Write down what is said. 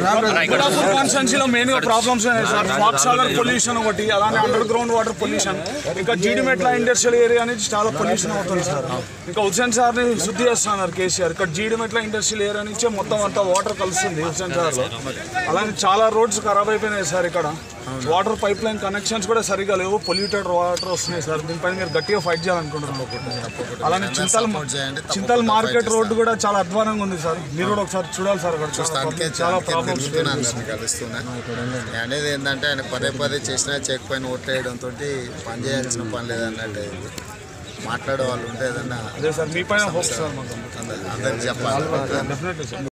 కాన్స్టెన్సీలో main గా problems ఉన్నాయి సార్ ఫాక్ సాగర్ పొల్యూషన్ ఒకటి అలానే అండర్ గ్రౌండ్ వాటర్ పొల్యూషన్ ఇంకా జీడిమెట్ల ఇండస్ట్రియల్ ఏరియా నుంచి చాలా పొల్యూషన్ అవుతుంది సార్ ఇంకా హుసేన్ సార్ ని శుద్ధి చేస్తున్నారు కేసీఆర్ ఇక్కడ జీడిమెట్ల ఇండస్ట్రియల్ ఏరియా నుంచే మొత్తం అంతా వాటర్ కలుస్తుంది హుసేన్ సార్ లో అలానే చాలా రోడ్స్ ఖరాబ్ అయిపోయినాయి సార్ ఇక్కడ వాటర్ పైప్ లైన్ కనెక్షన్స్ కూడా సరిగా లేవు పొల్యూటెడ్ వాటర్ వస్తున్నాయి సార్ దీనిపైన మీరు గట్టిగా ఫైట్ చేయాలనుకుంటున్నాను అలానే చింతల్ చింతల్ మార్కెట్ రోడ్డు కూడా చాలా అధ్వానంగా ఉంది సార్ మీరు కూడా ఒకసారి చూడాలి సార్ అక్కడ చాలా అందుకే problem- చాలా ప్రాబ్లమ్స్ తిరుగుతున్నా అందరిని కలుస్తున్నా అనేది ఏంటంటే ఆయన పదే పదే చేసినా చేయకపోయినా ఓట్లేయడంతో పని చేయాల్సిన పని లేదన్నట్టు అయింది. మాట్లాడే వాళ్ళు ఉంటే ఏదన్నా అదే సార్ మీ పైన హోప్ సార్ మాకు అందరికి చెప్పాలి డెఫినెట్లీ సార్